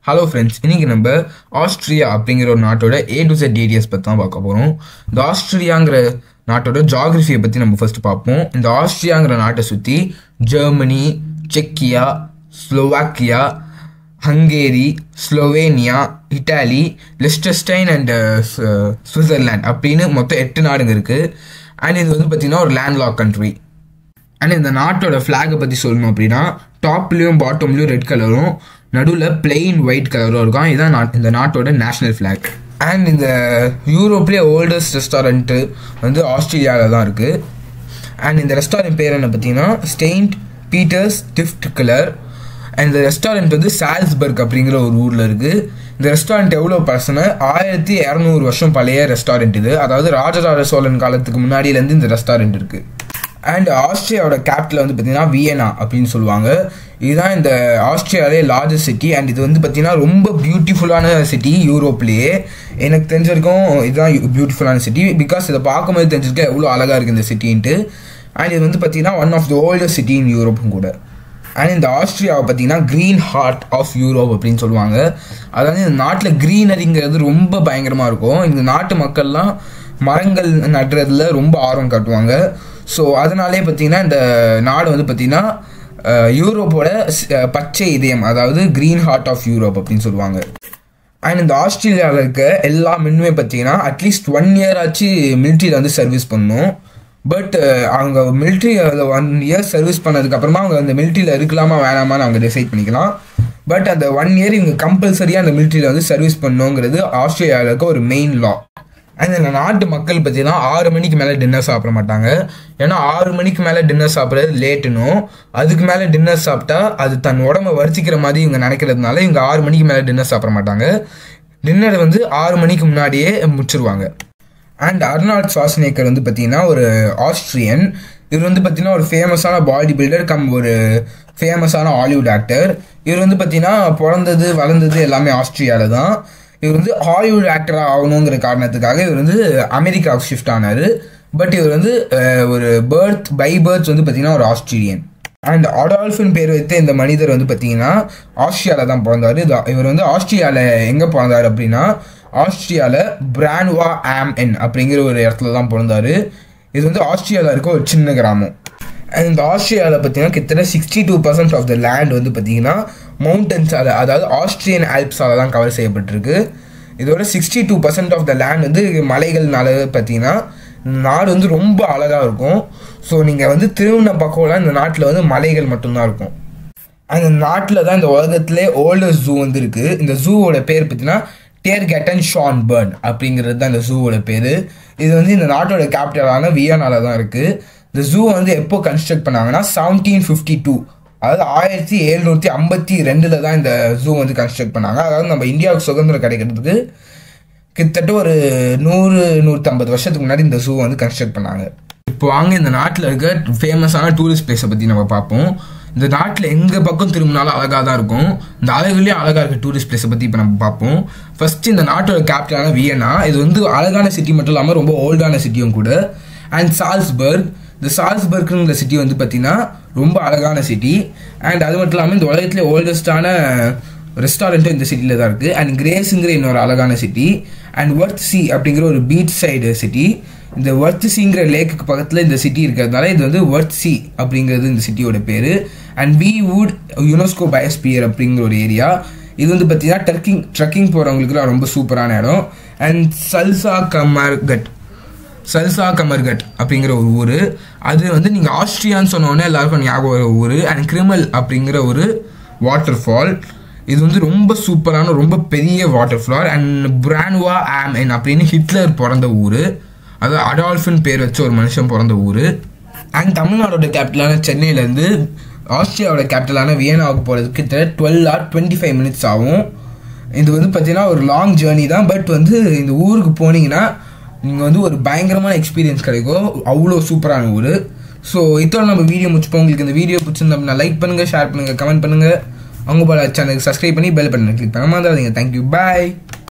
hello friends இன்னைக்கு நம்ம Austria அப்படிங்கிற ஒரு நாட்டோட ஏ டு செட் டீடியல்ஸ் பற்றி தான் பார்க்க போகிறோம் இந்த ஆஸ்திரியாங்கிற நாட்டோட ஜாகிரஃபியை பற்றி நம்ம ஃபர்ஸ்ட் பார்ப்போம் இந்த ஆஸ்திரியாங்கிற நாட்டை சுற்றி ஜெர்மனி செக்கியா Slovakia Hungary Slovenia Italy Liechtenstein and Switzerland அப்படின்னு மொத்தம் எட்டு நாடுங்க இருக்குது அண்ட் இது வந்து பார்த்தீங்கன்னா ஒரு லேண்ட்லாக் கண்ட்ரி அண்ட் இந்த நாட்டோட ஃப்ளாகை பற்றி சொல்லணும் அப்படின்னா டாப்லேயும் பாட்டம்லேயும் ரெட் கலரும் நடுவில் பிளெயின் ஒயிட் கலரும் இருக்கும் இதுதான் நாட் இந்த நாட்டோட நேஷ்னல் ஃப்ளாக் அண்ட் இந்த யூரோப்லேயே ஓல்டஸ்ட் ரெஸ்டாரண்ட்டு வந்து ஆஸ்திரேலியாவில் தான் இருக்குது அண்ட் இந்த ரெஸ்டாரண்ட் பேர் என்ன பார்த்தீங்கன்னா saint Peter's Stift colour and இந்த ரெஸ்டாரண்ட் வந்து சால்ஸ்பர்க் அப்படிங்கிற ஒரு ஊரில் இருக்குது இந்த ரெஸ்டாரண்ட் எவ்வளோ பர்சன ஆயிரத்தி இரநூறு வருஷம் பழைய ரெஸ்டாரண்ட் இது அதாவது ராஜராஜ சோழன் காலத்துக்கு முன்னாடியிலேருந்து இந்த ரெஸ்டாரண்ட் இருக்குது அண்ட் ஆஸ்திரியாவோட கேபிட்டல் வந்து பார்த்தீங்கன்னா வியனா அப்படின்னு சொல்லுவாங்க இதுதான் இந்த ஆஸ்திரியாவிலே லார்ஜஸ்ட் சிட்டி அண்ட் இது வந்து பார்த்தீங்கன்னா ரொம்ப பியூட்டிஃபுல்லான சிட்டி யூரோப்லேயே எனக்கு தெரிஞ்ச வரைக்கும் இதுதான் பியூட்டிஃபுல்லான சிட்டி பிகாஸ் இதை பார்க்கும்போது தெரிஞ்சிருக்க எவ்வளோ அழகாக இருக்குது இந்த சிட்டின்ட்டு அண்ட் இது வந்து பார்த்தீங்கன்னா one of the oldest city in யூரோப்பும் கூட அண்ட் இந்த ஆஸ்திரியாவை பார்த்தீங்கன்னா க்ரீன் ஹார்ட் ஆஃப் யூரோப் அப்படின்னு சொல்லுவாங்க அதாவது இந்த நாட்டில் க்ரீனரிங்கிறது ரொம்ப பயங்கரமாக இருக்கும் இந்த நாட்டு மக்கள்லாம் மரங்கள் நடுறதுல ரொம்ப ஆர்வம் காட்டுவாங்க ஸோ அதனாலே பார்த்தீங்கன்னா இந்த நாடு வந்து பார்த்தீங்கன்னா யூரோப்போட பச்சை இதயம் அதாவது க்ரீன் ஹார்ட் ஆஃப் யூரோப் அப்படின்னு சொல்லுவாங்க அண்ட் இந்த ஆஸ்திரேலியாவில் இருக்க எல்லா மென்னுமே பார்த்தீங்கன்னா அட்லீஸ்ட் ஒன் இயர் ஆச்சு மிலிட்ரியில் வந்து சர்வீஸ் பண்ணணும் பட் அவங்க மிலிட்ரி அதில் ஒன் இயர் சர்வீஸ் பண்ணதுக்கப்புறமா அவங்க அந்த மிலிட்ரியில் இருக்கலாமா வேணாமான்னு அவங்க டிசைட் பண்ணிக்கலாம் பட் அந்த ஒன் இயர் இவங்க கம்பல்சரியாக அந்த மிலிட்ரியில் வந்து சர்வீஸ் பண்ணணுங்கிறது ஆஸ்திரேலியாவில் இருக்க ஒரு மெயின் லா அண்ட் இந்த நாட்டு மக்கள் பார்த்தீங்கன்னா ஆறு மணிக்கு மேலே டின்னர் சாப்பிட மாட்டாங்க ஏன்னா ஆறு மணிக்கு மேலே டின்னர் சாப்பிட்றது லேட்டுனும் அதுக்கு மேலே டின்னர் சாப்பிட்டா அது தன் உடம்ப வருத்திக்கிற மாதிரி இவங்க நினைக்கிறதுனால இவங்க ஆறு மணிக்கு மேலே டின்னர் சாப்பிட மாட்டாங்க டின்னர் வந்து ஆறு மணிக்கு முன்னாடியே முடிச்சிருவாங்க அண்ட் அர்னால்ட் சுவாசனேக்கர் வந்து பார்த்தீங்கன்னா ஒரு ஆஸ்திரியன் இவர் வந்து பார்த்தீங்கன்னா ஒரு ஃபேமஸான பாடி பில்டர் கம் ஒரு ஃபேமஸான ஹாலிவுட் ஆக்டர் இவர் வந்து பார்த்தீங்கன்னா பிறந்தது வளர்ந்தது எல்லாமே ஆஸ்திரியாவில் தான் இவர் வந்து ஹாலிவுட் ஆக்டராக ஆகணுங்கிற காரணத்துக்காக இவர் வந்து அமெரிக்காவுக்கு ஷிஃப்ட் ஆனார் பட் இவர் வந்து ஒரு பேர்த் பை பேர்த் வந்து பார்த்தீங்கன்னா ஒரு ஆஸ்திரேலியன் அண்ட் அடால்ஃபின் பேர் வைத்த இந்த மனிதர் வந்து பார்த்தீங்கன்னா ஆஸ்திரியாவில் தான் பிறந்தார் இவர் வந்து ஆஸ்திரியாவில் எங்கே பிறந்தார் அப்படின்னா ஆஸ்திரியாவில் பிரான்வா ஆம் என் அப்படிங்கிற ஒரு இடத்துல தான் பிறந்தார் இது வந்து ஆஸ்திரியாவில் இருக்க ஒரு சின்ன கிராமம் அண்ட் இந்த ஆஸ்திரியாவில் பார்த்தீங்கன்னா கிட்டத்தட்ட sixty two percent of the land வந்து பார்த்தீங்கன்னா மவுண்டன்ஸால் அதாவது ஆஸ்திரியன் ஆல்ப்ஸால் தான் கவர் செய்யப்பட்டிருக்கு இதோட sixty two percent of the land வந்து மலைகள்னால பார்த்தீங்கன்னா நாடு வந்து ரொம்ப அழகாக இருக்கும் ஸோ நீங்கள் வந்து திருவண்ண பக்கம்லாம் இந்த நாட்டில் வந்து மலைகள் மட்டும்தான் இருக்கும் அந்த நாட்டில் தான் இந்த உலகத்திலே ஓல்டஸ்ட் ஜூ வந்து இருக்குது இந்த ஜூவோட பேர் பார்த்தீங்கன்னா டேர் கெட்டன் ஷான் பர்ன் அப்படிங்கிறது தான் இந்த ஜூவோட பேர் இது வந்து இந்த நாட்டோட கேபிட்டலான வியனால தான் இருக்குது இந்த ஜூ வந்து எப்போ கன்ஸ்ட்ரக்ட் பண்ணாங்கன்னா செவன்டீன் ஃபிஃப்டி டூ அதாவது ஆயிரத்தி எழுநூற்றி ஐம்பத்தி ரெண்டில் தான் இந்த ஜூ வந்து கன்ஸ்ட்ரக்ட் பண்ணாங்க அதாவது நம்ம இந்தியாவுக்கு சுதந்திரம் கிடைக்கிறதுக்கு கிட்டத்தட்ட ஒரு நூறு நூற்றம்பது வருஷத்துக்கு முன்னாடி இந்த ஜூ வந்து கன்ஸ்ட்ரக்ட் பண்ணாங்க இப்போ வாங்க இந்த நாட்டில் இருக்க ஃபேமஸான டூரிஸ்ட் பிளேஸை பற்றி நம்ம பார்ப்போம் இந்த நாட்டில் எங்கள் பக்கம் திரும்பினாலும் அழகாக தான் இருக்கும் இந்த அழகுலேயே அழகாக இருக்க டூரிஸ்ட் பிளேஸை பற்றி இப்போ நம்ம பார்ப்போம் ஃபர்ஸ்ட் இந்த நாட்டோட கேபிட்டலான வியனா இது வந்து அழகான சிட்டி மட்டும் இல்லாமல் ரொம்ப ஓல்டான சிட்டியும் கூட அண்ட் சால்ஸ்பர்க் இந்த சால்ஸ்பர்க்குங்கிற சிட்டி வந்து பார்த்தீங்கன்னா ரொம்ப அழகான சிட்டி அண்ட் அது மட்டும் இல்லாமல் இந்த உலகத்திலே ஓல்டஸ்டான ரெஸ்டாரண்ட்டும் இந்த சிட்டியில் தான் இருக்குது அண்ட் கிரேஸுங்கிற இன்னொரு அழகான சிட்டி அண்ட் ஒர்த் சி அப்படிங்கிற ஒரு பீச் சைடு சிட்டி இந்த ஒர்த் சிங்கிற லேக்குக்கு பக்கத்தில் இந்த சிட்டி இருக்கிறதுனால இது வந்து ஒர்த் சி அப்படிங்கிறது இந்த சிட்டியோட பேர் and we would UNESCO biosphere அப்படிங்கிற ஒரு ஏரியா இது வந்து பார்த்தீங்கன்னா ட்ரக்கிங் ட்ரக்கிங் போகிறவங்களுக்குலாம் ரொம்ப சூப்பரான இடம் அண்ட் சல்சா கமர்கட் சல்சா கமர்கட் அப்படிங்கிற ஒரு ஊர் அது வந்து நீங்கள் ஆஸ்ட்ரியான்னு சொன்னோடனே எல்லாருக்கும் ஞாபகம் வர ஊர் அண்ட் கிரிமல் அப்படிங்கிற ஒரு வாட்டர் ஃபால் இது வந்து ரொம்ப சூப்பரான ரொம்ப பெரிய வாட்டர் ஃபால் அண்ட் பிரான்வா ஆம் என் அப்படின்னு ஹிட்லர் பிறந்த ஊர் அது அடால்ஃபின் பேர் வச்ச ஒரு மனுஷன் பிறந்த ஊர் அண்ட் தமிழ்நாடோட கேபிட்டலான சென்னையிலேருந்து ஆஸ்திரியாவோட கேபிட்டலான வியனாவுக்கு போகிறதுக்கு கிட்டத்தட்ட twelve or twenty five minutes ஆகும் இது வந்து பார்த்தீங்கன்னா ஒரு லாங் ஜேர்னி தான் பட் வந்து இந்த ஊருக்கு போனீங்கன்னா நீங்கள் வந்து ஒரு பயங்கரமான எக்ஸ்பீரியன்ஸ் கிடைக்கும் அவ்வளோ சூப்பரான ஊர் ஸோ இதோட நம்ம வீடியோ முடிச்சுப்போம் உங்களுக்கு இந்த வீடியோ பிடிச்சிருந்தா லைக் பண்ணுங்கள் ஷேர் பண்ணுங்கள் கமெண்ட் பண்ணுங்கள் அவங்க போல சேனலுக்கு சப்ஸ்கிரைப் பண்ணி பெல் பட்டன் கிளிக் பண்ண மாதிரி தேங்க்யூ பாய்